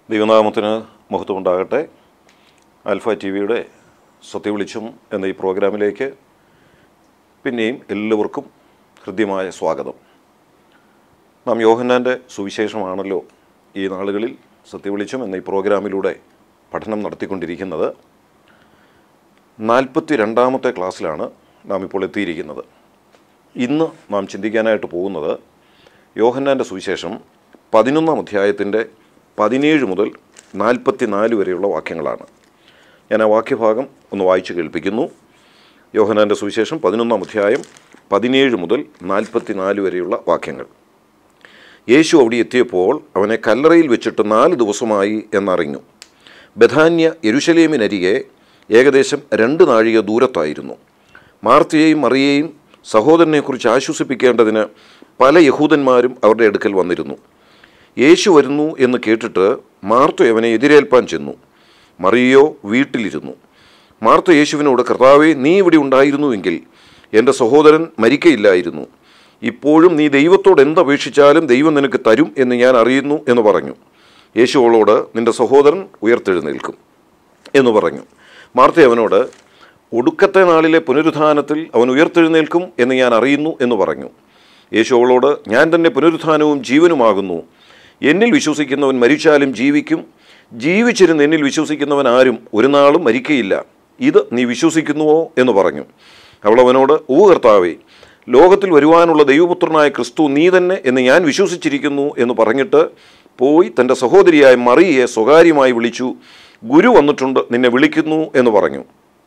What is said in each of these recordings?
ദൈവനാമത്തിന് മഹത്വമുണ്ടാകട്ടെ alpha T വിയുടെ സത്യവിളിച്ചും എന്ന ഈ പ്രോഗ്രാമിലേക്ക് പിന്നെയും എല്ലാവർക്കും ഹൃദ്യമായ സ്വാഗതം നാം യോഹന്നാൻ്റെ സുവിശേഷമാണല്ലോ ഈ നാളുകളിൽ സത്യവിളിച്ചും എന്ന ഈ പ്രോഗ്രാമിലൂടെ പഠനം നടത്തിക്കൊണ്ടിരിക്കുന്നത് നാൽപ്പത്തി രണ്ടാമത്തെ ക്ലാസ്സിലാണ് നാം ഇപ്പോൾ എത്തിയിരിക്കുന്നത് ഇന്ന് നാം ചിന്തിക്കാനായിട്ട് പോകുന്നത് യോഹന്നാൻ്റെ സുവിശേഷം പതിനൊന്നാം അധ്യായത്തിൻ്റെ പതിനേഴ് മുതൽ നാൽപ്പത്തി നാല് വരെയുള്ള വാക്യങ്ങളാണ് ഞാൻ ആ വാക്യഭാഗം ഒന്ന് വായിച്ചു കേൾപ്പിക്കുന്നു യോഹനാൻ്റെ സുവിശേഷം പതിനൊന്നാം അധ്യായം പതിനേഴ് മുതൽ നാൽപ്പത്തി നാല് വരെയുള്ള വാക്യങ്ങൾ യേശു അവിടെ എത്തിയപ്പോൾ അവനെ കല്ലറയിൽ വെച്ചിട്ട് നാല് ദിവസമായി എന്നറിഞ്ഞു ബഥാന്യ യെരുശലേമിനരികെ ഏകദേശം രണ്ട് നാഴിക ദൂരത്തായിരുന്നു മാർത്തയെയും മറിയെയും സഹോദരനെക്കുറിച്ച് ആശ്വസിപ്പിക്കേണ്ടതിന് പല യഹൂദന്മാരും അവരുടെ അടുക്കൽ വന്നിരുന്നു യേശു വരുന്നു എന്ന് കേട്ടിട്ട് മാർത്ത അവനെ എതിരേൽപ്പാൻ ചെന്നു മറിയോ വീട്ടിലിരുന്നു മാർത്ത യേശുവിനോട് കർത്താവെ നീ ഇവിടെ ഉണ്ടായിരുന്നുവെങ്കിൽ എൻ്റെ സഹോദരൻ മരിക്കയില്ലായിരുന്നു ഇപ്പോഴും നീ ദൈവത്തോട് എന്തപേക്ഷിച്ചാലും ദൈവം നിനക്ക് തരും എന്ന് ഞാൻ അറിയുന്നു എന്ന് പറഞ്ഞു യേശു അവളോട് നിൻ്റെ സഹോദരൻ ഉയർത്തെഴുന്നേൽക്കും എന്ന് പറഞ്ഞു മാർത്ത അവനോട് ഒടുക്കത്തെ നാളിലെ പുനരുത്ഥാനത്തിൽ അവൻ ഉയർത്തെഴുന്നേൽക്കും എന്ന് ഞാൻ അറിയുന്നു എന്ന് പറഞ്ഞു യേശു അവളോട് ഞാൻ തന്നെ പുനരുത്ഥാനവും ജീവനുമാകുന്നു എന്നിൽ വിശ്വസിക്കുന്നവൻ മരിച്ചാലും ജീവിക്കും ജീവിച്ചിരുന്ന് എന്നിൽ വിശ്വസിക്കുന്നവൻ ആരും ഒരു നാളും മരിക്കയില്ല ഇത് നീ വിശ്വസിക്കുന്നുവോ എന്ന് പറഞ്ഞു അവൾ അവനോട് ഊ കർത്താവേ ലോകത്തിൽ വരുവാനുള്ള ദൈവപുത്രനായ ക്രിസ്തു നീ തന്നെ എന്ന് ഞാൻ വിശ്വസിച്ചിരിക്കുന്നു എന്ന് പറഞ്ഞിട്ട് പോയി തൻ്റെ സഹോദരിയായ മറിയെ സ്വകാര്യമായി വിളിച്ചു ഗുരു വന്നിട്ടുണ്ട് നിന്നെ വിളിക്കുന്നു എന്ന് പറഞ്ഞു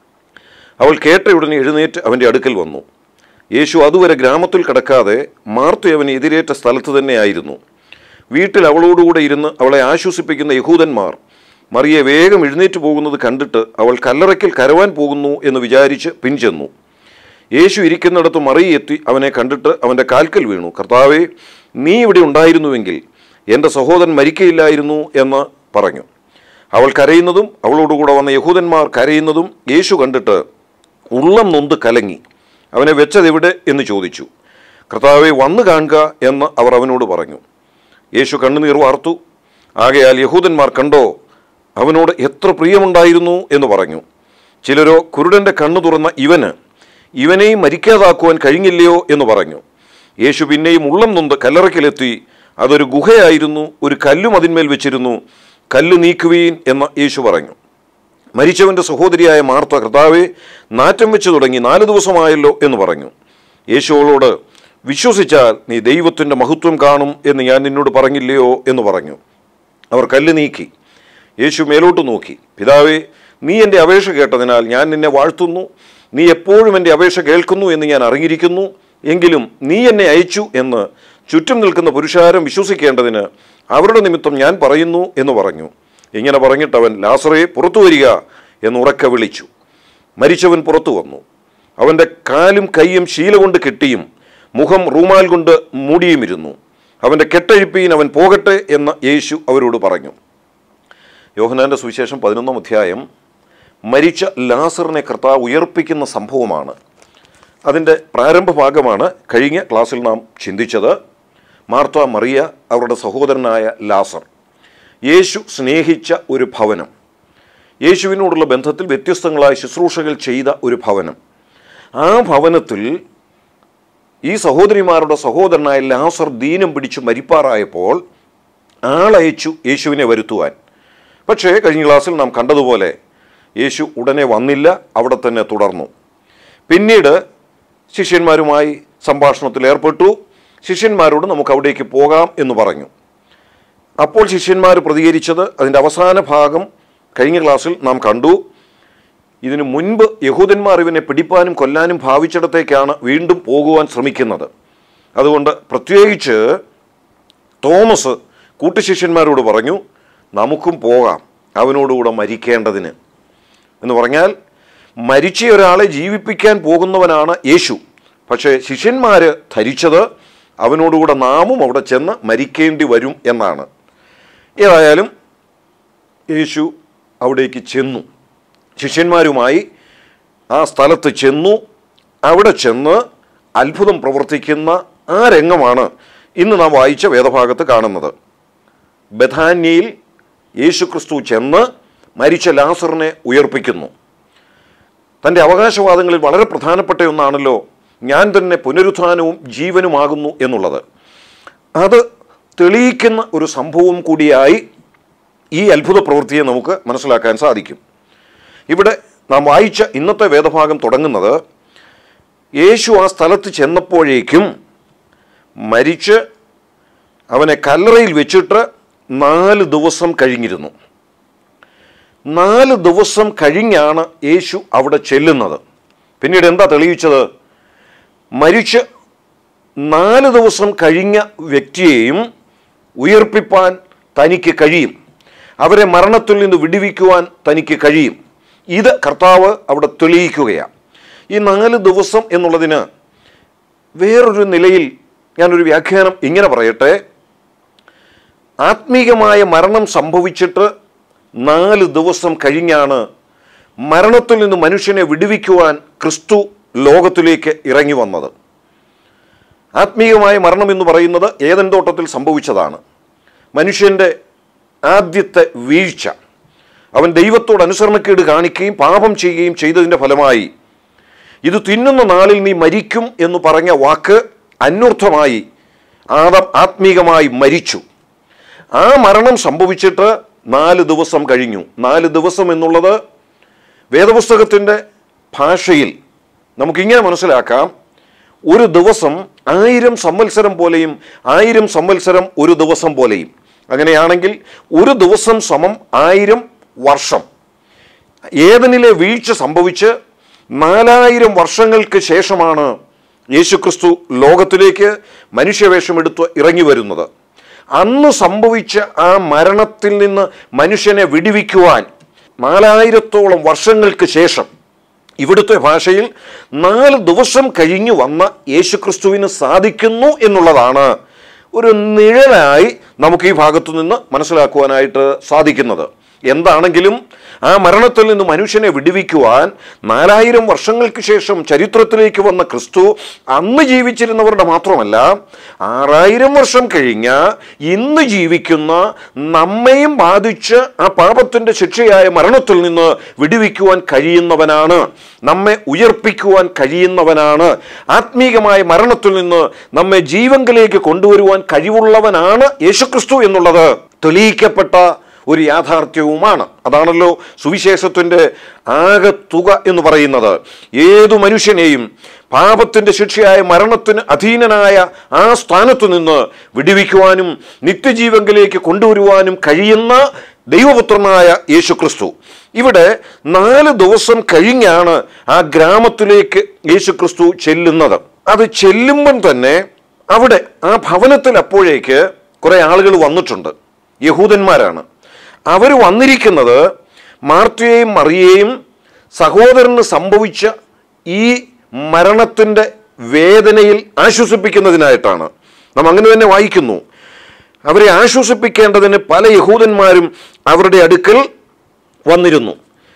അവൾ കേട്ടയുടനെ എഴുന്നേറ്റ് അവൻ്റെ അടുക്കൽ വന്നു യേശു അതുവരെ ഗ്രാമത്തിൽ കടക്കാതെ മാർത്തു അവനെ എതിരേറ്റ സ്ഥലത്ത് തന്നെയായിരുന്നു വീട്ടിൽ അവളോടുകൂടെ ഇരുന്ന് അവളെ ആശ്വസിപ്പിക്കുന്ന യഹൂദന്മാർ മറിയെ വേഗം എഴുന്നേറ്റ് പോകുന്നത് കണ്ടിട്ട് അവൾ കല്ലറയ്ക്കൽ കരവാൻ പോകുന്നു എന്ന് വിചാരിച്ച് പിൻചെന്നു യേശു ഇരിക്കുന്നിടത്ത് മറിയെ എത്തി അവനെ കണ്ടിട്ട് അവൻ്റെ കാൽക്കൽ വീണു കർത്താവെ നീ ഇവിടെ ഉണ്ടായിരുന്നുവെങ്കിൽ എൻ്റെ സഹോദരൻ മരിക്കയില്ലായിരുന്നു എന്ന് പറഞ്ഞു അവൾ കരയുന്നതും അവളോടുകൂടെ വന്ന യഹൂദന്മാർ കരയുന്നതും യേശു കണ്ടിട്ട് ഉള്ളം നൊന്ത് കലങ്ങി അവനെ വെച്ചതെവിടെ എന്ന് ചോദിച്ചു കർത്താവെ വന്നു കാണുക എന്ന് അവർ അവനോട് പറഞ്ഞു യേശു കണ്ണുനീർ വാർത്തു ആകയാൽ യഹൂദന്മാർ കണ്ടോ അവനോട് എത്ര പ്രിയമുണ്ടായിരുന്നു എന്ന് പറഞ്ഞു ചിലരോ കുരുടൻ്റെ കണ്ണു തുറന്ന ഇവന് ഇവനെയും മരിക്കാതാക്കുവാൻ കഴിഞ്ഞില്ലയോ എന്ന് പറഞ്ഞു യേശു പിന്നെയും ഉള്ളം നൊന്ത് കല്ലറയ്ക്കലെത്തി അതൊരു ഗുഹയായിരുന്നു ഒരു കല്ലും അതിന്മേൽ വെച്ചിരുന്നു കല്ല് നീക്കുവീൻ എന്ന് യേശു പറഞ്ഞു മരിച്ചവൻ്റെ സഹോദരിയായ മാർത്ത കർത്താവെ നാറ്റം വെച്ച് തുടങ്ങി നാല് ദിവസമായല്ലോ എന്ന് പറഞ്ഞു യേശുവളോട് വിശ്വസിച്ചാൽ നീ ദൈവത്തിൻ്റെ മഹത്വം കാണും എന്ന് ഞാൻ നിന്നോട് പറഞ്ഞില്ലയോ എന്ന് പറഞ്ഞു അവർ കല്ല് നീക്കി യേശു മേലോട്ട് നോക്കി പിതാവേ നീ എൻ്റെ അപേക്ഷ കേട്ടതിനാൽ ഞാൻ നിന്നെ വാഴ്ത്തുന്നു നീ എപ്പോഴും എൻ്റെ അപേക്ഷ കേൾക്കുന്നു എന്ന് ഞാൻ അറിഞ്ഞിരിക്കുന്നു എങ്കിലും നീ എന്നെ അയച്ചു എന്ന് ചുറ്റും നിൽക്കുന്ന പുരുഷാരം വിശ്വസിക്കേണ്ടതിന് അവരുടെ നിമിത്തം ഞാൻ പറയുന്നു എന്ന് പറഞ്ഞു ഇങ്ങനെ പറഞ്ഞിട്ടവൻ ലാസറയെ പുറത്തു വരിക എന്ന് ഉറക്കെ വിളിച്ചു മരിച്ചവൻ പുറത്തു വന്നു അവൻ്റെ കാലും കൈയും ശീല കൊണ്ട് കെട്ടിയും മുഖം റൂമാൽ കൊണ്ട് മൂടിയുമിരുന്നു അവൻ്റെ കെട്ടഴിപ്പീൻ അവൻ പോകട്ടെ എന്ന് യേശു അവരോട് പറഞ്ഞു യോഹനാൻ്റെ സുവിശേഷം പതിനൊന്നാം അധ്യായം മരിച്ച ലാസറിനെ കർത്താവ് ഉയർപ്പിക്കുന്ന സംഭവമാണ് അതിൻ്റെ പ്രാരംഭ ഭാഗമാണ് കഴിഞ്ഞ ക്ലാസ്സിൽ നാം ചിന്തിച്ചത് മാർത്ത മറിയ അവരുടെ സഹോദരനായ ലാസർ യേശു സ്നേഹിച്ച ഒരു ഭവനം യേശുവിനോടുള്ള ബന്ധത്തിൽ വ്യത്യസ്തങ്ങളായ ശുശ്രൂഷകൾ ചെയ്ത ഒരു ഭവനം ആ ഭവനത്തിൽ ഈ സഹോദരിമാരുടെ സഹോദരനായ ലാസർ ദീനം പിടിച്ച് മരിപ്പാറായപ്പോൾ ആളയച്ചു യേശുവിനെ വരുത്തുവാൻ പക്ഷേ കഴിഞ്ഞ ക്ലാസ്സിൽ നാം കണ്ടതുപോലെ യേശു ഉടനെ വന്നില്ല അവിടെ തന്നെ തുടർന്നു പിന്നീട് ശിഷ്യന്മാരുമായി സംഭാഷണത്തിൽ ഏർപ്പെട്ടു ശിഷ്യന്മാരോട് നമുക്ക് അവിടേക്ക് പോകാം എന്ന് പറഞ്ഞു അപ്പോൾ ശിഷ്യന്മാർ പ്രതികരിച്ചത് അതിൻ്റെ അവസാന ഭാഗം കഴിഞ്ഞ ക്ലാസ്സിൽ നാം കണ്ടു ഇതിനു മുൻപ് യഹൂദന്മാർ ഇവനെ പിടിപ്പാനും കൊല്ലാനും ഭാവിച്ചിടത്തേക്കാണ് വീണ്ടും പോകുവാൻ ശ്രമിക്കുന്നത് അതുകൊണ്ട് പ്രത്യേകിച്ച് തോമസ് കൂട്ടുശിഷ്യന്മാരോട് പറഞ്ഞു നമുക്കും പോകാം അവനോടുകൂടെ മരിക്കേണ്ടതിന് എന്ന് പറഞ്ഞാൽ മരിച്ച ഒരാളെ ജീവിപ്പിക്കാൻ പോകുന്നവനാണ് യേശു പക്ഷേ ശിഷ്യന്മാർ ധരിച്ചത് അവനോടുകൂടെ നാമും അവിടെ ചെന്ന് മരിക്കേണ്ടി വരും എന്നാണ് ഏതായാലും യേശു അവിടേക്ക് ചെന്നു ശിഷ്യന്മാരുമായി ആ സ്ഥലത്ത് ചെന്നു അവിടെ ചെന്ന് അത്ഭുതം പ്രവർത്തിക്കുന്ന ആ രംഗമാണ് ഇന്ന് നാം വായിച്ച വേദഭാഗത്ത് കാണുന്നത് ബഥാന്യയിൽ യേശു ക്രിസ്തു ചെന്ന് മരിച്ച ലാസറിനെ ഉയർപ്പിക്കുന്നു തൻ്റെ അവകാശവാദങ്ങളിൽ വളരെ പ്രധാനപ്പെട്ട ഒന്നാണല്ലോ ഞാൻ തന്നെ പുനരുത്ഥാനവും ജീവനുമാകുന്നു എന്നുള്ളത് അത് തെളിയിക്കുന്ന ഒരു സംഭവം കൂടിയായി ഈ അത്ഭുത പ്രവൃത്തിയെ നമുക്ക് മനസ്സിലാക്കാൻ സാധിക്കും ഇവിടെ നാം വായിച്ച ഇന്നത്തെ വേദഭാഗം തുടങ്ങുന്നത് യേശു ആ സ്ഥലത്ത് ചെന്നപ്പോഴേക്കും മരിച്ച് അവനെ കല്ലറയിൽ വെച്ചിട്ട് നാല് ദിവസം കഴിഞ്ഞിരുന്നു നാല് ദിവസം കഴിഞ്ഞാണ് യേശു അവിടെ ചെല്ലുന്നത് പിന്നീട് എന്താ തെളിയിച്ചത് മരിച്ച് നാല് ദിവസം കഴിഞ്ഞ വ്യക്തിയെയും ഉയർപ്പിപ്പാൻ തനിക്ക് കഴിയും അവരെ മരണത്തിൽ നിന്ന് വിടുവിക്കുവാൻ തനിക്ക് കഴിയും ഇത് കർത്താവ് അവിടെ തെളിയിക്കുകയാണ് ഈ നാല് ദിവസം എന്നുള്ളതിന് വേറൊരു നിലയിൽ ഞാനൊരു വ്യാഖ്യാനം ഇങ്ങനെ പറയട്ടെ ആത്മീകമായ മരണം സംഭവിച്ചിട്ട് നാല് ദിവസം കഴിഞ്ഞാണ് മരണത്തിൽ നിന്ന് മനുഷ്യനെ വിടുവിക്കുവാൻ ക്രിസ്തു ലോകത്തിലേക്ക് ഇറങ്ങി വന്നത് ആത്മീയമായ മരണം എന്ന് പറയുന്നത് ഏതൻ തോട്ടത്തിൽ സംഭവിച്ചതാണ് മനുഷ്യൻ്റെ ആദ്യത്തെ വീഴ്ച അവൻ ദൈവത്തോട് അനുസരണക്കേട് കാണിക്കുകയും പാപം ചെയ്യുകയും ചെയ്തതിൻ്റെ ഫലമായി ഇത് തിന്നുന്ന നാളിൽ നീ മരിക്കും എന്ന് പറഞ്ഞ വാക്ക് അന്വർത്ഥമായി ആദം ആത്മീകമായി മരിച്ചു ആ മരണം സംഭവിച്ചിട്ട് നാല് ദിവസം കഴിഞ്ഞു നാല് ദിവസം എന്നുള്ളത് വേദപുസ്തകത്തിൻ്റെ ഭാഷയിൽ നമുക്കിങ്ങനെ മനസ്സിലാക്കാം ഒരു ദിവസം ആയിരം സംവത്സരം പോലെയും ആയിരം സംവത്സരം ഒരു ദിവസം പോലെയും അങ്ങനെയാണെങ്കിൽ ഒരു ദിവസം സമം ആയിരം വർഷം ഏതനിലെ വീഴ്ച സംഭവിച്ച് നാലായിരം വർഷങ്ങൾക്ക് ശേഷമാണ് യേശുക്രിസ്തു ലോകത്തിലേക്ക് മനുഷ്യവേഷമെടുത്ത് ഇറങ്ങി വരുന്നത് അന്ന് സംഭവിച്ച ആ മരണത്തിൽ നിന്ന് മനുഷ്യനെ വിടുവിക്കുവാൻ നാലായിരത്തോളം വർഷങ്ങൾക്ക് ശേഷം ഇവിടുത്തെ ഭാഷയിൽ നാല് ദിവസം കഴിഞ്ഞു വന്ന യേശുക്രിസ്തുവിന് സാധിക്കുന്നു എന്നുള്ളതാണ് ഒരു നിഴലായി നമുക്ക് ഈ ഭാഗത്തു നിന്ന് മനസ്സിലാക്കുവാനായിട്ട് സാധിക്കുന്നത് എന്താണെങ്കിലും ആ മരണത്തിൽ നിന്ന് മനുഷ്യനെ വിടുവിക്കുവാൻ നാലായിരം വർഷങ്ങൾക്ക് ശേഷം ചരിത്രത്തിലേക്ക് വന്ന ക്രിസ്തു അന്ന് ജീവിച്ചിരുന്നവരുടെ മാത്രമല്ല ആറായിരം വർഷം കഴിഞ്ഞ ഇന്ന് ജീവിക്കുന്ന നമ്മയും ബാധിച്ച് ആ പാപത്തിൻ്റെ ശിക്ഷയായ മരണത്തിൽ നിന്ന് വിടുവിക്കുവാൻ കഴിയുന്നവനാണ് നമ്മെ ഉയർപ്പിക്കുവാൻ കഴിയുന്നവനാണ് ആത്മീകമായ മരണത്തിൽ നിന്ന് നമ്മെ ജീവങ്കിലേക്ക് കൊണ്ടുവരുവാൻ കഴിവുള്ളവനാണ് യേശുക്രിസ്തു എന്നുള്ളത് തെളിയിക്കപ്പെട്ട ഒരു യാഥാർത്ഥ്യവുമാണ് അതാണല്ലോ സുവിശേഷത്തിൻ്റെ ആകെ തുക എന്ന് പറയുന്നത് ഏതു മനുഷ്യനെയും പാപത്തിൻ്റെ ശിക്ഷയായ മരണത്തിന് അധീനനായ ആ സ്ഥാനത്തു നിന്ന് വിടുവിക്കുവാനും നിത്യജീവങ്കിലേക്ക് കൊണ്ടുവരുവാനും കഴിയുന്ന ദൈവപുത്രനായ യേശുക്രിസ്തു ഇവിടെ നാല് ദിവസം കഴിഞ്ഞാണ് ആ ഗ്രാമത്തിലേക്ക് യേശുക്രിസ്തു ചെല്ലുന്നത് അത് ചെല്ലുമ്പം തന്നെ അവിടെ ആ ഭവനത്തിൽ അപ്പോഴേക്ക് കുറെ ആളുകൾ വന്നിട്ടുണ്ട് യഹൂദന്മാരാണ് അവർ വന്നിരിക്കുന്നത് മാർത്തയെയും മറിയെയും സഹോദരന് സംഭവിച്ച ഈ മരണത്തിൻ്റെ വേദനയിൽ ആശ്വസിപ്പിക്കുന്നതിനായിട്ടാണ് നാം അങ്ങനെ തന്നെ വായിക്കുന്നു അവരെ ആശ്വസിപ്പിക്കേണ്ടതിന് പല യഹൂദന്മാരും അവരുടെ അടുക്കൽ വന്നിരുന്നു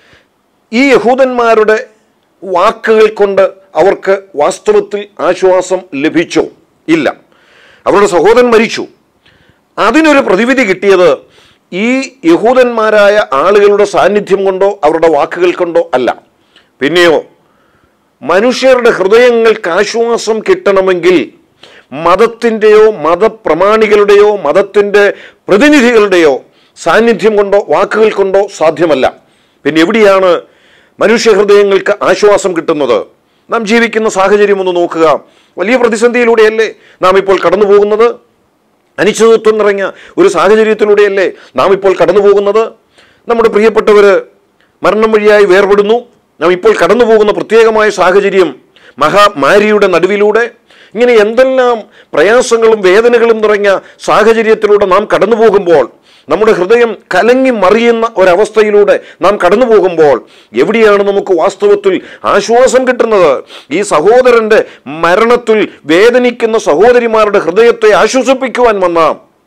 ഈ യഹൂദന്മാരുടെ വാക്കുകൾ കൊണ്ട് അവർക്ക് വാസ്തവത്തിൽ ആശ്വാസം ലഭിച്ചോ ഇല്ല അവരുടെ സഹോദരൻ മരിച്ചു അതിനൊരു പ്രതിവിധി കിട്ടിയത് ഈ യഹൂദന്മാരായ ആളുകളുടെ സാന്നിധ്യം കൊണ്ടോ അവരുടെ വാക്കുകൾ കൊണ്ടോ അല്ല പിന്നെയോ മനുഷ്യരുടെ ഹൃദയങ്ങൾക്ക് ആശ്വാസം കിട്ടണമെങ്കിൽ മതത്തിൻ്റെയോ മതപ്രമാണികളുടെയോ മതത്തിൻ്റെ പ്രതിനിധികളുടെയോ സാന്നിധ്യം കൊണ്ടോ വാക്കുകൾ കൊണ്ടോ സാധ്യമല്ല പിന്നെ എവിടെയാണ് മനുഷ്യഹൃദയങ്ങൾക്ക് ആശ്വാസം കിട്ടുന്നത് നാം ജീവിക്കുന്ന സാഹചര്യം ഒന്ന് നോക്കുക വലിയ പ്രതിസന്ധിയിലൂടെയല്ലേ നാം ഇപ്പോൾ കടന്നു പോകുന്നത് അനിശ്ചിതത്വം നിറഞ്ഞ ഒരു സാഹചര്യത്തിലൂടെയല്ലേ നാം ഇപ്പോൾ കടന്നു പോകുന്നത് നമ്മുടെ പ്രിയപ്പെട്ടവർ മരണം വഴിയായി വേർപെടുന്നു നാം ഇപ്പോൾ കടന്നു പോകുന്ന പ്രത്യേകമായ സാഹചര്യം മഹാമാരിയുടെ നടുവിലൂടെ ഇങ്ങനെ എന്തെല്ലാം പ്രയാസങ്ങളും വേദനകളും നിറഞ്ഞ സാഹചര്യത്തിലൂടെ നാം കടന്നു പോകുമ്പോൾ നമ്മുടെ ഹൃദയം കലങ്ങി മറിയുന്ന ഒരവസ്ഥയിലൂടെ നാം കടന്നു പോകുമ്പോൾ എവിടെയാണ് നമുക്ക് വാസ്തവത്തിൽ ആശ്വാസം കിട്ടുന്നത് ഈ സഹോദരന്റെ മരണത്തിൽ വേദനിക്കുന്ന സഹോദരിമാരുടെ ഹൃദയത്തെ ആശ്വസിപ്പിക്കുവാൻ വന്ന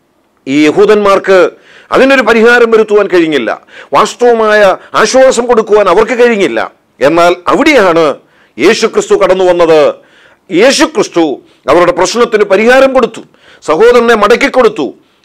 ഈ യഹൂദന്മാർക്ക് അതിനൊരു പരിഹാരം വരുത്തുവാൻ കഴിഞ്ഞില്ല വാസ്തവമായ ആശ്വാസം കൊടുക്കുവാൻ അവർക്ക് കഴിഞ്ഞില്ല എന്നാൽ അവിടെയാണ് യേശുക്രിസ്തു കടന്നു വന്നത് യേശുക്രിസ്തു അവരുടെ പ്രശ്നത്തിന് പരിഹാരം കൊടുത്തു സഹോദരനെ മടക്കി കൊടുത്തു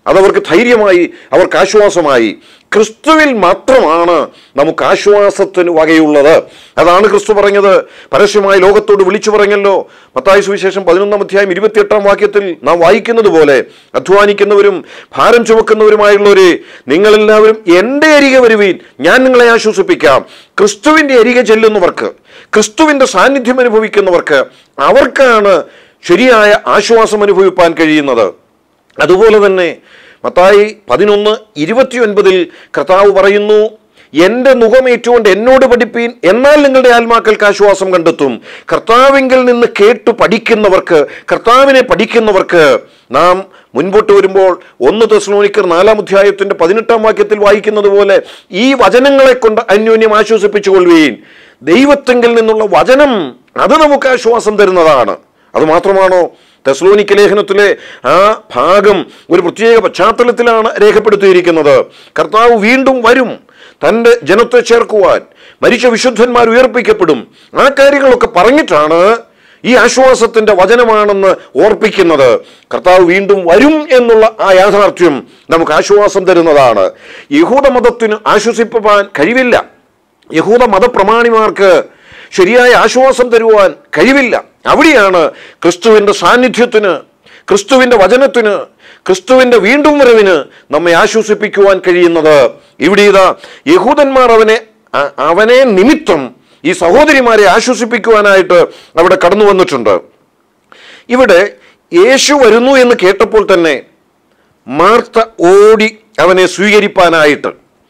അതവർക്ക് ധൈര്യമായി അവർക്ക് ആശ്വാസമായി ക്രിസ്തുവിൽ മാത്രമാണ് നമുക്ക് ആശ്വാസത്തിന് വകയുള്ളത് അതാണ് ക്രിസ്തു പറഞ്ഞത് പരസ്യമായി ലോകത്തോട് വിളിച്ചു പറഞ്ഞല്ലോ മത്തായി സുവിശേഷം പതിനൊന്നാം അധ്യായം ഇരുപത്തിയെട്ടാം വാക്യത്തിൽ നാം വായിക്കുന്നത് പോലെ അധ്വാനിക്കുന്നവരും ഭാരം ചുമക്കുന്നവരുമായുള്ളവരെ നിങ്ങളെല്ലാവരും എൻ്റെ അരികെ വരുവീൻ ഞാൻ നിങ്ങളെ ആശ്വസിപ്പിക്കാം ക്രിസ്തുവിൻ്റെ അരികെ ചെല്ലുന്നവർക്ക് ക്രിസ്തുവിൻ്റെ സാന്നിധ്യം അനുഭവിക്കുന്നവർക്ക് അവർക്കാണ് ശരിയായ ആശ്വാസം അനുഭവിപ്പാൻ കഴിയുന്നത് അതുപോലെ തന്നെ മത്തായി പതിനൊന്ന് ഇരുപത്തിയൊൻപതിൽ കർത്താവ് പറയുന്നു എൻ്റെ മുഖമേറ്റുകൊണ്ട് എന്നോട് പഠിപ്പീൻ എന്നാൽ നിങ്ങളുടെ ആത്മാക്കൾക്ക് ആശ്വാസം കണ്ടെത്തും കർത്താവിങ്കിൽ നിന്ന് കേട്ടു പഠിക്കുന്നവർക്ക് കർത്താവിനെ പഠിക്കുന്നവർക്ക് നാം മുൻപോട്ട് വരുമ്പോൾ ഒന്ന് തെസ്ലോനിക്കർ നാലാം അധ്യായത്തിന്റെ പതിനെട്ടാം വാക്യത്തിൽ വായിക്കുന്നത് പോലെ ഈ വചനങ്ങളെ കൊണ്ട് അന്യോന്യം ആശ്വസിപ്പിച്ചുകൊള്ളുകയും ദൈവത്തെങ്കിൽ നിന്നുള്ള വചനം അത് നമുക്ക് ആശ്വാസം തരുന്നതാണ് അത് മാത്രമാണോ തെസ്ലോനിക്ക ലേഖനത്തിലെ ആ ഭാഗം ഒരു പ്രത്യേക പശ്ചാത്തലത്തിലാണ് രേഖപ്പെടുത്തിയിരിക്കുന്നത് കർത്താവ് വീണ്ടും വരും തൻ്റെ ജനത്തെ ചേർക്കുവാൻ മരിച്ച വിശുദ്ധന്മാർ ഉയർപ്പിക്കപ്പെടും ആ കാര്യങ്ങളൊക്കെ പറഞ്ഞിട്ടാണ് ഈ ആശ്വാസത്തിന്റെ വചനമാണെന്ന് ഓർപ്പിക്കുന്നത് കർത്താവ് വീണ്ടും വരും എന്നുള്ള ആ യാഥാർത്ഥ്യം നമുക്ക് ആശ്വാസം തരുന്നതാണ് യഹൂദ മതത്തിന് ആശ്വസിപ്പാൻ കഴിവില്ല യഹൂദ മതപ്രമാണിമാർക്ക് ശരിയായ ആശ്വാസം തരുവാൻ കഴിവില്ല അവിടെയാണ് ക്രിസ്തുവിൻ്റെ സാന്നിധ്യത്തിന് ക്രിസ്തുവിൻ്റെ വചനത്തിന് ക്രിസ്തുവിൻ്റെ വീണ്ടും വരവിന് നമ്മെ ആശ്വസിപ്പിക്കുവാൻ കഴിയുന്നത് ഇവിടെ ഇതാ യഹൂദന്മാർ അവനെ അ- അവനെ നിമിത്തം ഈ സഹോദരിമാരെ ആശ്വസിപ്പിക്കുവാനായിട്ട് അവിടെ കടന്നു വന്നിട്ടുണ്ട് ഇവിടെ യേശു വരുന്നു എന്ന് കേട്ടപ്പോൾ തന്നെ മാർത്ത ഓടി അവനെ സ്വീകരിപ്പാനായിട്ട്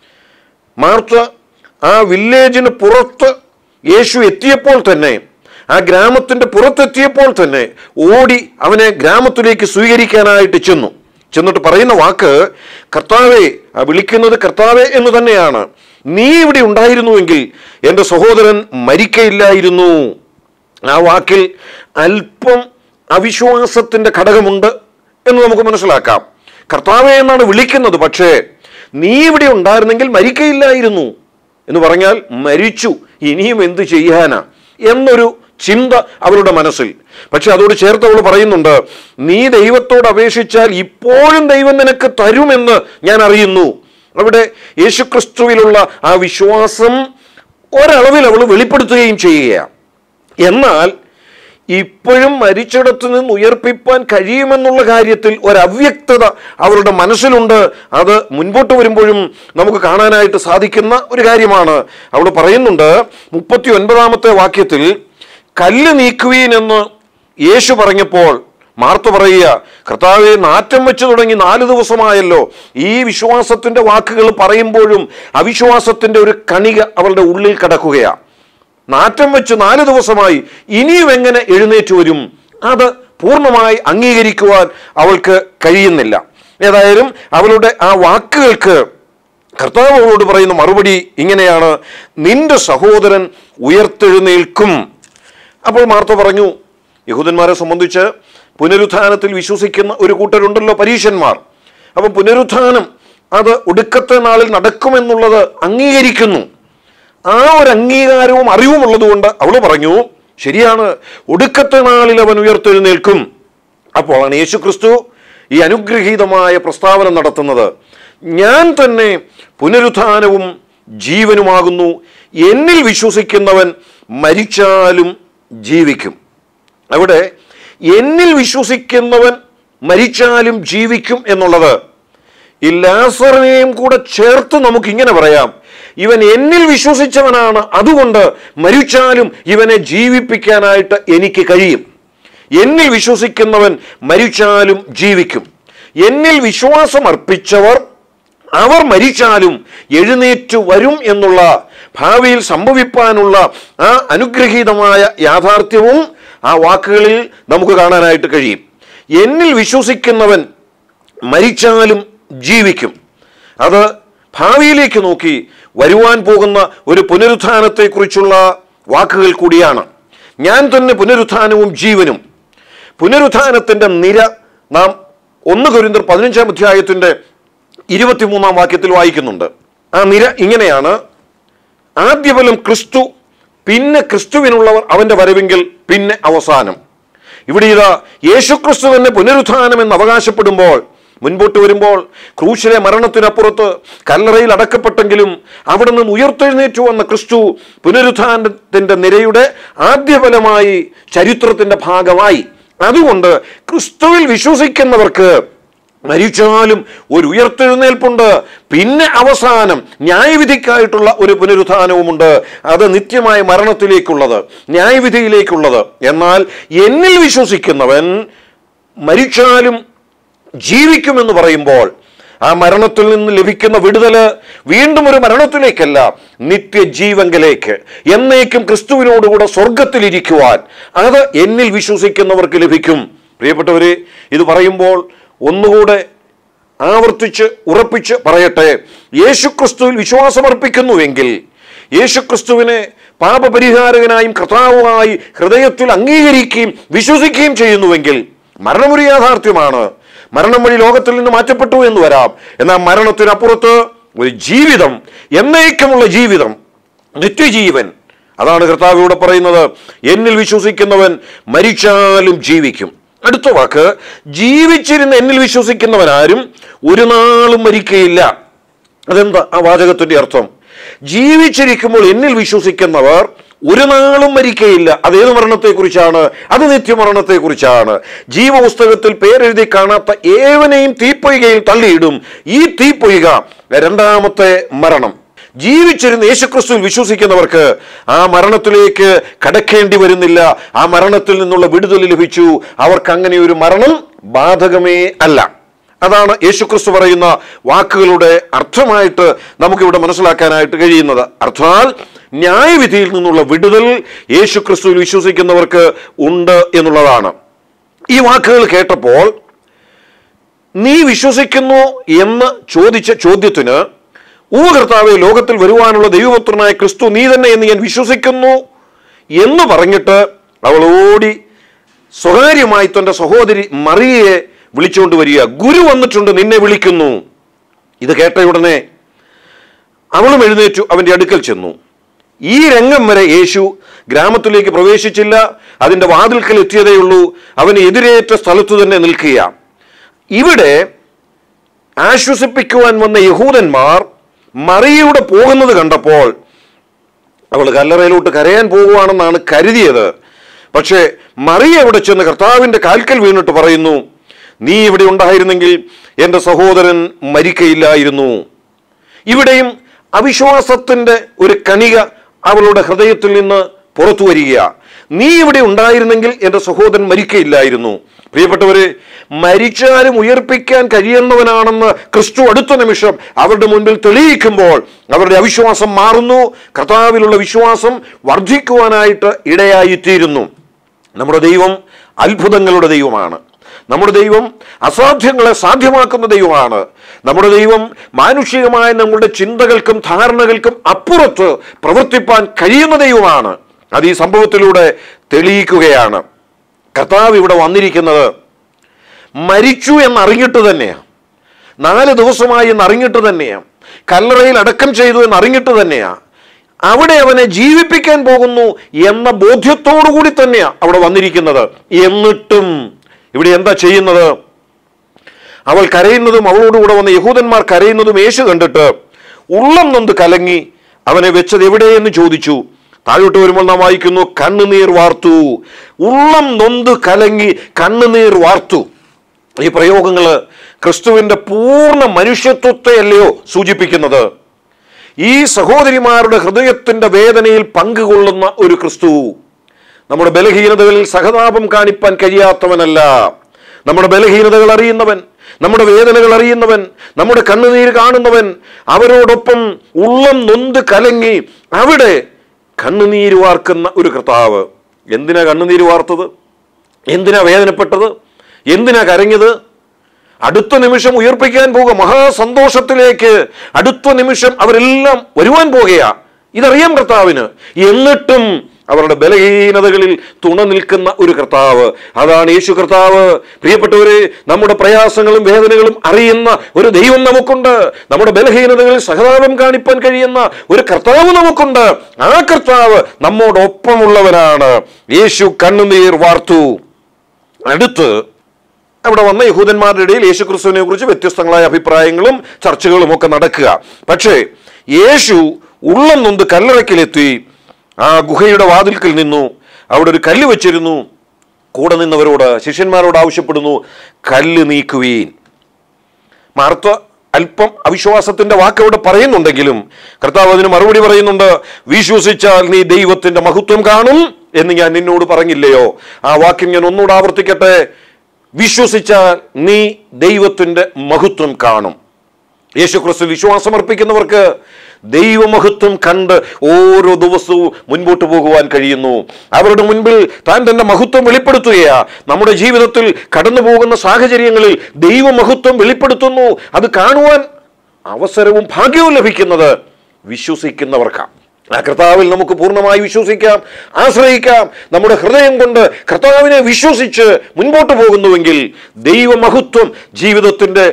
മാർത്ത ആ വില്ലേജിന് പുറത്ത് യേശു എത്തിയപ്പോൾ തന്നെ ആ ഗ്രാമത്തിന്റെ പുറത്തെത്തിയപ്പോൾ തന്നെ ഓടി അവനെ ഗ്രാമത്തിലേക്ക് സ്വീകരിക്കാനായിട്ട് ചെന്നു ചെന്നിട്ട് പറയുന്ന വാക്ക് കർത്താവെ ആ വിളിക്കുന്നത് കർത്താവെ എന്ന് തന്നെയാണ് നീ ഇവിടെ ഉണ്ടായിരുന്നുവെങ്കിൽ എൻ്റെ സഹോദരൻ മരിക്കയില്ലായിരുന്നു ആ വാക്കിൽ അല്പം അവിശ്വാസത്തിന്റെ ഘടകമുണ്ട് എന്ന് നമുക്ക് മനസ്സിലാക്കാം കർത്താവെ എന്നാണ് വിളിക്കുന്നത് പക്ഷേ നീ ഇവിടെ ഉണ്ടായിരുന്നെങ്കിൽ മരിക്കയില്ലായിരുന്നു എന്ന് പറഞ്ഞാൽ മരിച്ചു ഇനിയും എന്ത് ചെയ്യാനാ എന്നൊരു ചിന്ത അവളുടെ മനസ്സിൽ പക്ഷെ അതോട് ചേർത്ത് അവൾ പറയുന്നുണ്ട് നീ ദൈവത്തോട് അപേക്ഷിച്ചാൽ ഇപ്പോഴും ദൈവം നിനക്ക് തരുമെന്ന് ഞാൻ അറിയുന്നു അവിടെ യേശുക്രിസ്തുവിലുള്ള ആ വിശ്വാസം ഒരളവിൽ അവൾ വെളിപ്പെടുത്തുകയും ചെയ്യുകയാണ് എന്നാൽ ഇപ്പോഴും മരിച്ചിടത്തു നിന്ന് ഉയർപ്പിപ്പാൻ കഴിയുമെന്നുള്ള കാര്യത്തിൽ ഒരവ്യക്തത അവരുടെ മനസ്സിലുണ്ട് അത് മുൻപോട്ട് വരുമ്പോഴും നമുക്ക് കാണാനായിട്ട് സാധിക്കുന്ന ഒരു കാര്യമാണ് അവൾ പറയുന്നുണ്ട് മുപ്പത്തി ഒൻപതാമത്തെ വാക്യത്തിൽ കല്ല് നീക്കുവീൻ എന്ന് യേശു പറഞ്ഞപ്പോൾ മാർത്ത പറയുക കർത്താവെ നാറ്റം വെച്ച് തുടങ്ങി നാല് ദിവസമായല്ലോ ഈ വിശ്വാസത്തിന്റെ വാക്കുകൾ പറയുമ്പോഴും അവിശ്വാസത്തിന്റെ ഒരു കണിക അവളുടെ ഉള്ളിൽ കിടക്കുകയാണ് നാറ്റം വെച്ച് നാല് ദിവസമായി ഇനിയും എങ്ങനെ എഴുന്നേറ്റ് വരും അത് പൂർണ്ണമായി അംഗീകരിക്കുവാൻ അവൾക്ക് കഴിയുന്നില്ല ഏതായാലും അവളുടെ ആ വാക്കുകൾക്ക് കർത്താവ് അവളോട് പറയുന്ന മറുപടി ഇങ്ങനെയാണ് നിന്റെ സഹോദരൻ ഉയർത്തെഴുന്നേൽക്കും അപ്പോൾ മാർത്ത പറഞ്ഞു യഹൂദന്മാരെ സംബന്ധിച്ച് പുനരുത്ഥാനത്തിൽ വിശ്വസിക്കുന്ന ഒരു കൂട്ടരുണ്ടല്ലോ പരീശന്മാർ അപ്പം പുനരുത്ഥാനം അത് ഒടുക്കത്തെ നാളിൽ നടക്കുമെന്നുള്ളത് അംഗീകരിക്കുന്നു ആ ഒരു അംഗീകാരവും അറിവും ഉള്ളതുകൊണ്ട് അവള് പറഞ്ഞു ശരിയാണ് ഒടുക്കത്തെ നാളിൽ അവൻ ഉയർത്തെഴുന്നേൽക്കും അപ്പോഴാണ് യേശു ക്രിസ്തു ഈ അനുഗ്രഹീതമായ പ്രസ്താവന നടത്തുന്നത് ഞാൻ തന്നെ പുനരുത്ഥാനവും ജീവനുമാകുന്നു എന്നിൽ വിശ്വസിക്കുന്നവൻ മരിച്ചാലും ജീവിക്കും അവിടെ എന്നിൽ വിശ്വസിക്കുന്നവൻ മരിച്ചാലും ജീവിക്കും എന്നുള്ളത് ഈ ലാസറിനെയും കൂടെ ചേർത്ത് നമുക്ക് ഇങ്ങനെ പറയാം ഇവൻ എന്നിൽ വിശ്വസിച്ചവനാണ് അതുകൊണ്ട് മരിച്ചാലും ഇവനെ ജീവിപ്പിക്കാനായിട്ട് എനിക്ക് കഴിയും എന്നിൽ വിശ്വസിക്കുന്നവൻ മരിച്ചാലും ജീവിക്കും എന്നിൽ വിശ്വാസം അർപ്പിച്ചവർ അവർ മരിച്ചാലും എഴുന്നേറ്റ് വരും എന്നുള്ള ഭാവിയിൽ സംഭവിപ്പാനുള്ള ആ അനുഗ്രഹീതമായ യാഥാർത്ഥ്യവും ആ വാക്കുകളിൽ നമുക്ക് കാണാനായിട്ട് കഴിയും എന്നിൽ വിശ്വസിക്കുന്നവൻ മരിച്ചാലും ജീവിക്കും അത് ഭാവിയിലേക്ക് നോക്കി വരുവാൻ പോകുന്ന ഒരു പുനരുത്ഥാനത്തെക്കുറിച്ചുള്ള വാക്കുകൾ കൂടിയാണ് ഞാൻ തന്നെ പുനരുത്ഥാനവും ജീവനും പുനരുത്ഥാനത്തിൻ്റെ നിര നാം ഒന്ന് കൊരിന്തർ പതിനഞ്ചാം അധ്യായത്തിൻ്റെ ഇരുപത്തിമൂന്നാം വാക്യത്തിൽ വായിക്കുന്നുണ്ട് ആ നിര ഇങ്ങനെയാണ് ആദ്യഫലം ക്രിസ്തു പിന്നെ ക്രിസ്തുവിനുള്ളവർ അവന്റെ വരവെങ്കിൽ പിന്നെ അവസാനം ഇവിടെ ഇതാ യേശുക്രിസ്തു തന്നെ പുനരുത്ഥാനം എന്ന് അവകാശപ്പെടുമ്പോൾ മുൻപോട്ട് വരുമ്പോൾ ക്രൂശിലെ മരണത്തിനപ്പുറത്ത് കല്ലറയിൽ അടക്കപ്പെട്ടെങ്കിലും അവിടെ നിന്ന് ഉയർത്തെഴുന്നേറ്റു വന്ന ക്രിസ്തു പുനരുത്ഥാനത്തിന്റെ നിരയുടെ ആദ്യഫലമായി ചരിത്രത്തിന്റെ ഭാഗമായി അതുകൊണ്ട് ക്രിസ്തുവിൽ വിശ്വസിക്കുന്നവർക്ക് മരിച്ചാലും ഒരു ഉയർത്തെഴുന്നേൽപ്പുണ്ട് പിന്നെ അവസാനം ന്യായവിധിക്കായിട്ടുള്ള ഒരു പുനരുത്ഥാനവുമുണ്ട് അത് നിത്യമായ മരണത്തിലേക്കുള്ളത് ന്യായവിധിയിലേക്കുള്ളത് എന്നാൽ എന്നിൽ വിശ്വസിക്കുന്നവൻ മരിച്ചാലും ജീവിക്കുമെന്ന് പറയുമ്പോൾ ആ മരണത്തിൽ നിന്ന് ലഭിക്കുന്ന വിടുതല് വീണ്ടും ഒരു മരണത്തിലേക്കല്ല നിത്യജീവങ്കലേക്ക് എന്നേക്കും ക്രിസ്തുവിനോടുകൂടെ സ്വർഗത്തിലിരിക്കുവാൻ അത് എന്നിൽ വിശ്വസിക്കുന്നവർക്ക് ലഭിക്കും പ്രിയപ്പെട്ടവരെ ഇത് പറയുമ്പോൾ ഒന്നുകൂടെ ആവർത്തിച്ച് ഉറപ്പിച്ച് പറയട്ടെ യേശുക്രിസ്തുവിൽ വിശ്വാസമർപ്പിക്കുന്നുവെങ്കിൽ യേശുക്രിസ്തുവിനെ പാപപരിഹാരകനായും കർത്താവുമായി ഹൃദയത്തിൽ അംഗീകരിക്കുകയും വിശ്വസിക്കുകയും ചെയ്യുന്നുവെങ്കിൽ മരണമൊരു യാഥാർത്ഥ്യമാണ് മരണം വഴി ലോകത്തിൽ നിന്ന് മാറ്റപ്പെട്ടു എന്ന് വരാം എന്നാൽ മരണത്തിനപ്പുറത്ത് ഒരു ജീവിതം എന്നേക്കുമുള്ള ജീവിതം നിത്യജീവൻ അതാണ് കർത്താവ് ഇവിടെ പറയുന്നത് എന്നിൽ വിശ്വസിക്കുന്നവൻ മരിച്ചാലും ജീവിക്കും അടുത്ത വാക്ക് ജീവിച്ചിരുന്ന് എന്നിൽ വിശ്വസിക്കുന്നവനാരും ഒരു നാളും മരിക്കയില്ല അതെന്താ ആ വാചകത്തിന്റെ അർത്ഥം ജീവിച്ചിരിക്കുമ്പോൾ എന്നിൽ വിശ്വസിക്കുന്നവർ ഒരു നാളും മരിക്കയില്ല അതേത് മരണത്തെക്കുറിച്ചാണ് അത് നിത്യമരണത്തെക്കുറിച്ചാണ് ജീവപുസ്തകത്തിൽ പേരെഴുതി കാണാത്ത ഏവനെയും തീപ്പൊയ്കയിൽ തള്ളിയിടും ഈ തീപ്പൊയ്ക രണ്ടാമത്തെ മരണം ജീവിച്ചിരുന്ന് യേശുക്രിസ്തുവിൽ വിശ്വസിക്കുന്നവർക്ക് ആ മരണത്തിലേക്ക് കടക്കേണ്ടി വരുന്നില്ല ആ മരണത്തിൽ നിന്നുള്ള വിടുതൽ ലഭിച്ചു അവർക്ക് അങ്ങനെ ഒരു മരണം ബാധകമേ അല്ല അതാണ് യേശുക്രിസ്തു പറയുന്ന വാക്കുകളുടെ അർത്ഥമായിട്ട് നമുക്കിവിടെ മനസ്സിലാക്കാനായിട്ട് കഴിയുന്നത് അർത്ഥാൽ ന്യായവിധിയിൽ നിന്നുള്ള വിടുതൽ യേശുക്രിസ്തുവിൽ വിശ്വസിക്കുന്നവർക്ക് ഉണ്ട് എന്നുള്ളതാണ് ഈ വാക്കുകൾ കേട്ടപ്പോൾ നീ വിശ്വസിക്കുന്നു എന്ന് ചോദിച്ച ചോദ്യത്തിന് ഊ കർത്താവെ ലോകത്തിൽ വരുവാനുള്ള ദൈവപുത്രനായ ക്രിസ്തു നീ തന്നെ എന്ന് ഞാൻ വിശ്വസിക്കുന്നു എന്ന് പറഞ്ഞിട്ട് അവൾ ഓടി സ്വകാര്യമായി തന്റെ സഹോദരി മറിയയെ വിളിച്ചുകൊണ്ട് വരിക ഗുരു വന്നിട്ടുണ്ട് നിന്നെ വിളിക്കുന്നു ഇത് കേട്ട ഉടനെ അവളും എഴുന്നേറ്റു അവന്റെ അടുക്കൽ ചെന്നു ഈ രംഗം വരെ യേശു ഗ്രാമത്തിലേക്ക് പ്രവേശിച്ചില്ല അതിന്റെ വാതിൽക്കൽ എത്തിയതേയുള്ളൂ അവന് എതിരേറ്റ സ്ഥലത്തു തന്നെ നിൽക്കുക ഇവിടെ ആശ്വസിപ്പിക്കുവാൻ വന്ന യഹൂദന്മാർ മറിയയുടെ പോകുന്നത് കണ്ടപ്പോൾ അവൾ കല്ലറയിലോട്ട് കരയാൻ പോകുവാണെന്നാണ് കരുതിയത് പക്ഷേ മറിയ അവിടെ ചെന്ന് കർത്താവിന്റെ കാൽക്കൽ വീണിട്ട് പറയുന്നു നീ ഇവിടെ ഉണ്ടായിരുന്നെങ്കിൽ എൻ്റെ സഹോദരൻ മരിക്കയില്ലായിരുന്നു ഇവിടെയും അവിശ്വാസത്തിന്റെ ഒരു കണിക അവളുടെ ഹൃദയത്തിൽ നിന്ന് പുറത്തു വരിക നീ ഇവിടെ ഉണ്ടായിരുന്നെങ്കിൽ എൻ്റെ സഹോദരൻ മരിക്കയില്ലായിരുന്നു പ്രിയപ്പെട്ടവരെ മരിച്ചാലും ഉയർപ്പിക്കാൻ കഴിയുന്നവനാണെന്ന് ക്രിസ്തു അടുത്ത നിമിഷം അവരുടെ മുൻപിൽ തെളിയിക്കുമ്പോൾ അവരുടെ അവിശ്വാസം മാറുന്നു കർത്താവിലുള്ള വിശ്വാസം വർദ്ധിക്കുവാനായിട്ട് ഇടയായിത്തീരുന്നു നമ്മുടെ ദൈവം അത്ഭുതങ്ങളുടെ ദൈവമാണ് നമ്മുടെ ദൈവം അസാധ്യങ്ങളെ സാധ്യമാക്കുന്ന ദൈവമാണ് നമ്മുടെ ദൈവം മാനുഷികമായ നമ്മുടെ ചിന്തകൾക്കും ധാരണകൾക്കും അപ്പുറത്ത് പ്രവർത്തിപ്പാൻ കഴിയുന്ന ദൈവമാണ് അത് ഈ സംഭവത്തിലൂടെ തെളിയിക്കുകയാണ് കർത്താവ് ഇവിടെ വന്നിരിക്കുന്നത് മരിച്ചു എന്നറിഞ്ഞിട്ട് തന്നെയാണ് നാല് ദിവസമായി എന്നറിഞ്ഞിട്ട് തന്നെയാണ് കല്ലറയിൽ അടക്കം ചെയ്തു എന്നറിഞ്ഞിട്ട് തന്നെയാണ് അവിടെ അവനെ ജീവിപ്പിക്കാൻ പോകുന്നു എന്ന ബോധ്യത്തോടു കൂടി തന്നെയാണ് അവിടെ വന്നിരിക്കുന്നത് എന്നിട്ടും ഇവിടെ എന്താ ചെയ്യുന്നത് അവൾ കരയുന്നതും അവളോടുകൂടെ വന്ന യഹൂദന്മാർ കരയുന്നതും യേശു കണ്ടിട്ട് ഉള്ളം നൊന്ത് കലങ്ങി അവനെ വെച്ചത് എവിടെയെന്ന് ചോദിച്ചു താഴോട്ട് വരുമ്പോൾ നാം വായിക്കുന്നു കണ്ണുനീർ വാർത്തു ഉള്ളം നൊന്ത് കലങ്ങി കണ്ണുനീർ വാർത്തു ഈ പ്രയോഗങ്ങള് ക്രിസ്തുവിന്റെ പൂർണ്ണ മനുഷ്യത്വത്തെ അല്ലയോ സൂചിപ്പിക്കുന്നത് ഈ സഹോദരിമാരുടെ ഹൃദയത്തിന്റെ വേദനയിൽ പങ്കുകൊള്ളുന്ന ഒരു ക്രിസ്തു നമ്മുടെ ബലഹീനതകളിൽ സഹതാപം കാണിപ്പാൻ കഴിയാത്തവനല്ല നമ്മുടെ ബലഹീനതകൾ അറിയുന്നവൻ നമ്മുടെ വേദനകൾ അറിയുന്നവൻ നമ്മുടെ കണ്ണുനീര് കാണുന്നവൻ അവരോടൊപ്പം ഉള്ളം നൊന്ത് കലങ്ങി അവിടെ കണ്ണുനീര് വാർക്കുന്ന ഒരു കർത്താവ് എന്തിനാ കണ്ണുനീര് വാർത്തത് എന്തിനാ വേദനപ്പെട്ടത് എന്തിനാ കരഞ്ഞത് അടുത്ത നിമിഷം ഉയർപ്പിക്കാൻ പോകുക മഹാസന്തോഷത്തിലേക്ക് അടുത്ത നിമിഷം അവരെല്ലാം വരുവാൻ പോകുകയാ ഇതറിയാം കർത്താവിന് എന്നിട്ടും അവരുടെ ബലഹീനതകളിൽ തുണ നിൽക്കുന്ന ഒരു കർത്താവ് അതാണ് യേശു കർത്താവ് പ്രിയപ്പെട്ടവരെ നമ്മുടെ പ്രയാസങ്ങളും വേദനകളും അറിയുന്ന ഒരു ദൈവം നമുക്കുണ്ട് നമ്മുടെ ബലഹീനതകളിൽ സഹതാപം കാണിപ്പാൻ കഴിയുന്ന ഒരു കർത്താവ് നമുക്കുണ്ട് ആ കർത്താവ് നമ്മോടൊപ്പമുള്ളവനാണ് യേശു കണ്ണുനീർ വാർത്തു അടുത്ത് അവിടെ വന്ന യഹൂദന്മാരുടെ ഇടയിൽ യേശു ക്രിസ്തുവിനെ കുറിച്ച് വ്യത്യസ്തങ്ങളായ അഭിപ്രായങ്ങളും ചർച്ചകളും ഒക്കെ നടക്കുക പക്ഷേ യേശു ഉള്ളം നൊന്ത് കല്ലറയ്ക്കിലെത്തി ആ ഗുഹയുടെ വാതിൽക്കൽ നിന്നു അവിടെ ഒരു കല്ല് വെച്ചിരുന്നു കൂടെ നിന്നവരോട് ശിഷ്യന്മാരോട് ആവശ്യപ്പെടുന്നു കല്ല് നീക്കുവീൻ മാർത്ത അല്പം അവിശ്വാസത്തിന്റെ വാക്ക് അവിടെ പറയുന്നുണ്ടെങ്കിലും കർത്താവ് അതിന് മറുപടി പറയുന്നുണ്ട് വിശ്വസിച്ചാൽ നീ ദൈവത്തിന്റെ മഹത്വം കാണും എന്ന് ഞാൻ നിന്നോട് പറഞ്ഞില്ലയോ ആ വാക്യം ഞാൻ ഒന്നുകൂടെ ആവർത്തിക്കട്ടെ വിശ്വസിച്ചാൽ നീ ദൈവത്തിന്റെ മഹത്വം കാണും യേശുക്രിസ്തു വിശ്വാസം അർപ്പിക്കുന്നവർക്ക് ദൈവമഹത്വം കണ്ട് ഓരോ ദിവസവും മുൻപോട്ട് പോകുവാൻ കഴിയുന്നു അവരുടെ മുൻപിൽ താൻ തന്റെ മഹത്വം വെളിപ്പെടുത്തുകയാ നമ്മുടെ ജീവിതത്തിൽ കടന്നു പോകുന്ന സാഹചര്യങ്ങളിൽ ദൈവമഹത്വം വെളിപ്പെടുത്തുന്നു അത് കാണുവാൻ അവസരവും ഭാഗ്യവും ലഭിക്കുന്നത് വിശ്വസിക്കുന്നവർക്കാണ് ആ കർത്താവിൽ നമുക്ക് പൂർണ്ണമായി വിശ്വസിക്കാം ആശ്രയിക്കാം നമ്മുടെ ഹൃദയം കൊണ്ട് കർത്താവിനെ വിശ്വസിച്ച് മുൻപോട്ട് പോകുന്നുവെങ്കിൽ ദൈവമഹത്വം ജീവിതത്തിൻ്റെ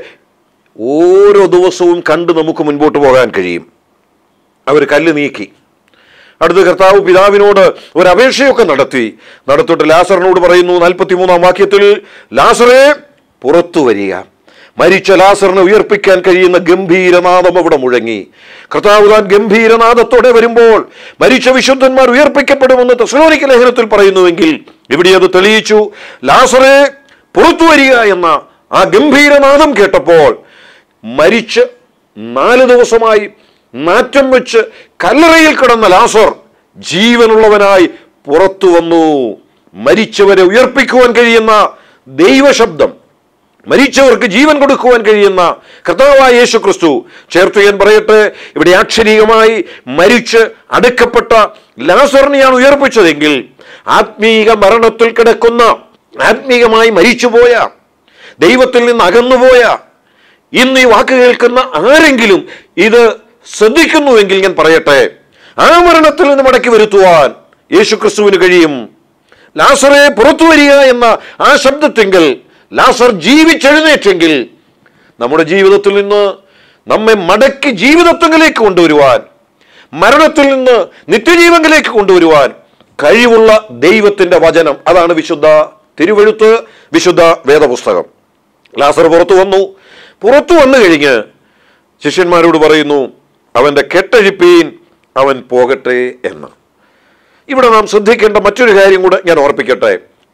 ഓരോ ദിവസവും കണ്ട് നമുക്ക് മുൻപോട്ട് പോകാൻ കഴിയും അവർ കല്ല് നീക്കി അടുത്ത കർത്താവ് പിതാവിനോട് ഒരു അപേക്ഷയൊക്കെ നടത്തി നടത്തിയിട്ട് ലാസറിനോട് പറയുന്നു നാൽപ്പത്തി മൂന്നാം വാക്യത്തിൽ ലാസറെ പുറത്തു വരിക മരിച്ച ലാസറിനെ ഉയർപ്പിക്കാൻ കഴിയുന്ന ഗംഭീരനാദം അവിടെ മുഴങ്ങി കർത്താവ് താൻ ഗംഭീരനാദത്തോടെ വരുമ്പോൾ മരിച്ച വിശുദ്ധന്മാർ ഉയർപ്പിക്കപ്പെടുമെന്ന് തെസ്ലോനിക്ക ലേഖനത്തിൽ പറയുന്നുവെങ്കിൽ ഇവിടെ അത് തെളിയിച്ചു ലാസറെ പുറത്തു വരിക എന്ന ആ ഗംഭീരനാദം കേട്ടപ്പോൾ മരിച്ച് നാല് ദിവസമായി നാറ്റം വെച്ച് കല്ലറയിൽ കിടന്ന ലാസർ ജീവനുള്ളവനായി പുറത്തു വന്നു മരിച്ചവരെ ഉയർപ്പിക്കുവാൻ കഴിയുന്ന ദൈവശബ്ദം മരിച്ചവർക്ക് ജീവൻ കൊടുക്കുവാൻ കഴിയുന്ന കർത്താവായ യേശു ക്രിസ്തു ചേർത്ത് ഞാൻ പറയട്ടെ ഇവിടെ ആക്ഷരികമായി മരിച്ച് അടുക്കപ്പെട്ട ലാസറിനെയാണ് ഉയർപ്പിച്ചതെങ്കിൽ ആത്മീക മരണത്തിൽ കിടക്കുന്ന ആത്മീകമായി മരിച്ചുപോയ ദൈവത്തിൽ നിന്ന് അകന്നുപോയ ഇന്ന് ഈ വാക്ക് കേൾക്കുന്ന ആരെങ്കിലും ഇത് ശ്രദ്ധിക്കുന്നുവെങ്കിൽ ഞാൻ പറയട്ടെ ആ മരണത്തിൽ നിന്ന് മടക്കി വരുത്തുവാൻ യേശു ക്രിസ്തുവിന് കഴിയും ലാസറെ പുറത്തു വരിക എന്ന ആ ശബ്ദത്തെങ്കിൽ ലാസർ ജീവിച്ചെഴുന്നേറ്റെങ്കിൽ നമ്മുടെ ജീവിതത്തിൽ നിന്ന് നമ്മെ മടക്കി ജീവിതത്വങ്ങളിലേക്ക് കൊണ്ടുവരുവാൻ മരണത്തിൽ നിന്ന് നിത്യജീവങ്ങളിലേക്ക് കൊണ്ടുവരുവാൻ കഴിവുള്ള ദൈവത്തിന്റെ വചനം അതാണ് വിശുദ്ധ തിരുവഴുത്ത് വിശുദ്ധ വേദപുസ്തകം ലാസർ പുറത്തു വന്നു പുറത്തു വന്നു കഴിഞ്ഞ് ശിഷ്യന്മാരോട് പറയുന്നു അവന്റെ കെട്ടഴിപ്പീൻ അവൻ പോകട്ടെ എന്ന് ഇവിടെ നാം ശ്രദ്ധിക്കേണ്ട മറ്റൊരു കാര്യം കൂടെ ഞാൻ ഓർപ്പിക്കട്ടെ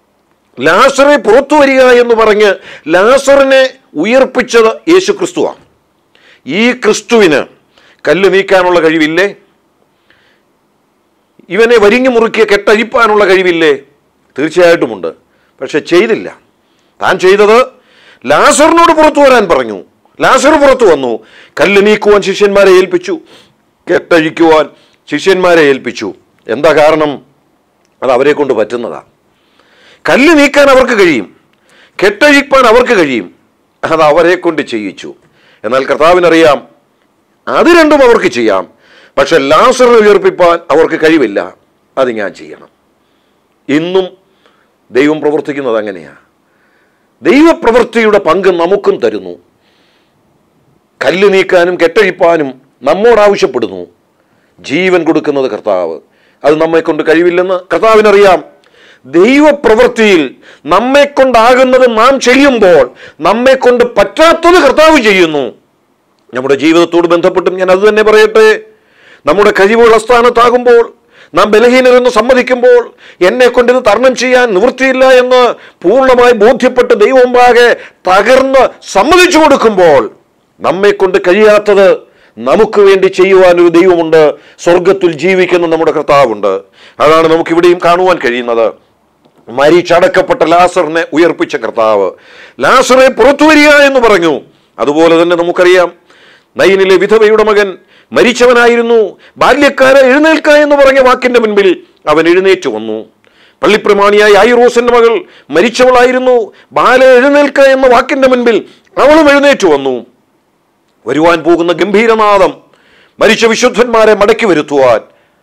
ലാസറെ പുറത്തു വരിക എന്ന് പറഞ്ഞ് ലാസറിനെ ഉയർപ്പിച്ചത് യേശു ക്രിസ്തുവാണ് ഈ ക്രിസ്തുവിന് കല്ല് നീക്കാനുള്ള കഴിവില്ലേ ഇവനെ വരിഞ്ഞു മുറുക്കിയ കെട്ടഴിപ്പാനുള്ള കഴിവില്ലേ തീർച്ചയായിട്ടുമുണ്ട് പക്ഷെ ചെയ്തില്ല താൻ ചെയ്തത് ലാസറിനോട് പുറത്തു വരാൻ പറഞ്ഞു ലാസർ പുറത്തു വന്നു കല്ല് നീക്കുവാൻ ശിഷ്യന്മാരെ ഏൽപ്പിച്ചു കെട്ടഴിക്കുവാൻ ശിഷ്യന്മാരെ ഏൽപ്പിച്ചു എന്താ കാരണം അത് അവരെ കൊണ്ട് പറ്റുന്നതാ കല്ല് നീക്കാൻ അവർക്ക് കഴിയും കെട്ടഴിപ്പാൻ അവർക്ക് കഴിയും അത് അവരെ കൊണ്ട് ചെയ്യിച്ചു എന്നാൽ കർത്താവിനറിയാം അത് രണ്ടും അവർക്ക് ചെയ്യാം പക്ഷെ ലാസറിനെ ഉയർപ്പിപ്പാൻ അവർക്ക് കഴിവില്ല അത് ഞാൻ ചെയ്യണം ഇന്നും ദൈവം പ്രവർത്തിക്കുന്നത് അങ്ങനെയാണ് ദൈവപ്രവൃത്തിയുടെ പങ്ക് നമുക്കും തരുന്നു കല്ല് നീക്കാനും കെട്ടഴിപ്പാനും നമ്മോട് ആവശ്യപ്പെടുന്നു ജീവൻ കൊടുക്കുന്നത് കർത്താവ് അത് നമ്മെ കൊണ്ട് കഴിവില്ലെന്ന് കർത്താവിനറിയാം ദൈവപ്രവൃത്തിയിൽ നമ്മെ കൊണ്ടാകുന്നത് നാം ചെയ്യുമ്പോൾ നമ്മെ കൊണ്ട് പറ്റാത്തത് കർത്താവ് ചെയ്യുന്നു നമ്മുടെ ജീവിതത്തോട് ബന്ധപ്പെട്ടും ഞാൻ അത് തന്നെ പറയട്ടെ നമ്മുടെ കഴിവുകൾ അസ്ഥാനത്താകുമ്പോൾ നാം ബലഹീനരെന്ന് സമ്മതിക്കുമ്പോൾ എന്നെ കൊണ്ട് ഇത് തരണം ചെയ്യാൻ നിവൃത്തിയില്ല എന്ന് പൂർണ്ണമായി ബോധ്യപ്പെട്ട് ദൈവമുമ്പാകെ തകർന്ന് സമ്മതിച്ചു കൊടുക്കുമ്പോൾ നമ്മെ കൊണ്ട് കഴിയാത്തത് നമുക്ക് വേണ്ടി ചെയ്യുവാൻ ഒരു ദൈവമുണ്ട് സ്വർഗത്തിൽ ജീവിക്കുന്ന നമ്മുടെ കർത്താവുണ്ട് അതാണ് നമുക്ക് ഇവിടെയും കാണുവാൻ കഴിയുന്നത് മരിച്ചടക്കപ്പെട്ട ലാസറിനെ ഉയർപ്പിച്ച കർത്താവ് ലാസറെ പുറത്തു വരിക എന്ന് പറഞ്ഞു അതുപോലെ തന്നെ നമുക്കറിയാം നൈനിലെ വിധവയുടെ മകൻ മരിച്ചവനായിരുന്നു ബാല്യക്കാരെ എഴുന്നേൽക്ക എന്ന് പറഞ്ഞ വാക്കിന്റെ മുൻപിൽ അവൻ എഴുന്നേറ്റ് വന്നു പള്ളിപ്രമാണിയായ ഐറോസിന്റെ മകൾ മരിച്ചവളായിരുന്നു ബാല എഴുന്നേൽക്ക എന്ന വാക്കിന്റെ മുൻപിൽ അവളും എഴുന്നേറ്റ് വന്നു വരുവാൻ പോകുന്ന ഗംഭീരനാദം മരിച്ച വിശുദ്ധന്മാരെ മടക്കി വരുത്തുവാൻ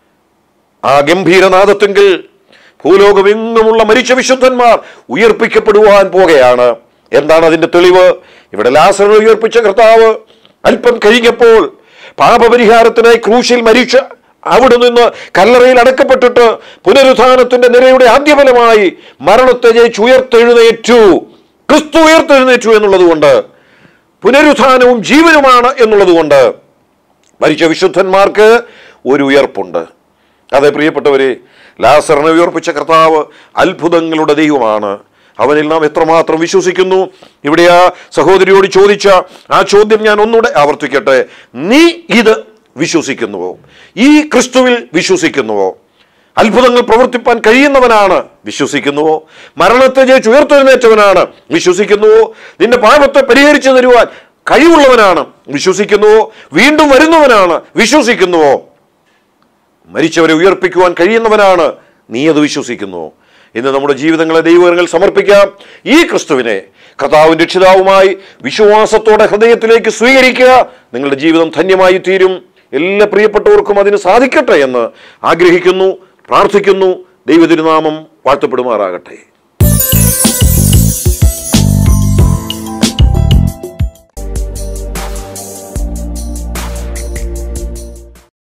ആ ഗംഭീരനാദത്തെങ്കിൽ ഭൂലോകമെങ്ങുമുള്ള മരിച്ച വിശുദ്ധന്മാർ ഉയർപ്പിക്കപ്പെടുവാൻ പോകുകയാണ് എന്താണ് അതിന്റെ തെളിവ് ഇവിടെ ലാസറിനെ ഉയർപ്പിച്ച കർത്താവ് അല്പം കഴിഞ്ഞപ്പോൾ പാപപരിഹാരത്തിനായി ക്രൂശിൽ മരിച്ച അവിടെ നിന്ന് കല്ലറയിൽ അടക്കപ്പെട്ടിട്ട് പുനരുത്ഥാനത്തിന്റെ നിരയുടെ ആദ്യഫലമായി മരണത്തെ ജയിച്ച് ഉയർത്തെഴുന്നേറ്റു ക്രിസ്തു ഉയർത്തെഴുന്നേറ്റു എന്നുള്ളത് കൊണ്ട് പുനരുത്ഥാനവും ജീവനുമാണ് എന്നുള്ളത് കൊണ്ട് മരിച്ച വിശുദ്ധന്മാർക്ക് ഒരു ഉയർപ്പുണ്ട് അതെ പ്രിയപ്പെട്ടവരെ ലാസറിനെ ഉയർപ്പിച്ച കർത്താവ് അത്ഭുതങ്ങളുടെ ദൈവമാണ് അവനിൽ നാം എത്രമാത്രം വിശ്വസിക്കുന്നു ഇവിടെ ആ സഹോദരിയോട് ചോദിച്ച ആ ചോദ്യം ഞാൻ ഒന്നുകൂടെ ആവർത്തിക്കട്ടെ നീ ഇത് വിശ്വസിക്കുന്നുവോ ഈ ക്രിസ്തുവിൽ വിശ്വസിക്കുന്നുവോ അത്ഭുതങ്ങൾ പ്രവർത്തിപ്പാൻ കഴിയുന്നവനാണ് വിശ്വസിക്കുന്നുവോ മരണത്തെ ജയിച്ച് ഉയർത്തെഴുന്നേറ്റവനാണ് വിശ്വസിക്കുന്നുവോ നിന്റെ പാപത്തെ പരിഹരിച്ചു തരുവാൻ കഴിവുള്ളവനാണ് വിശ്വസിക്കുന്നുവോ വീണ്ടും വരുന്നവനാണ് വിശ്വസിക്കുന്നുവോ മരിച്ചവരെ ഉയർപ്പിക്കുവാൻ കഴിയുന്നവനാണ് നീ അത് വിശ്വസിക്കുന്നു ഇന്ന് നമ്മുടെ ജീവിതങ്ങളെ ദൈവങ്ങൾ സമർപ്പിക്കാം ഈ ക്രിസ്തുവിനെ കർത്താവും രക്ഷിതാവുമായി വിശ്വാസത്തോടെ ഹൃദയത്തിലേക്ക് സ്വീകരിക്കുക നിങ്ങളുടെ ജീവിതം ധന്യമായി തീരും എല്ലാ പ്രിയപ്പെട്ടവർക്കും അതിന് സാധിക്കട്ടെ എന്ന് ആഗ്രഹിക്കുന്നു പ്രാർത്ഥിക്കുന്നു ദൈവതിരുനാമം വാഴ്ത്തപ്പെടുമാറാകട്ടെ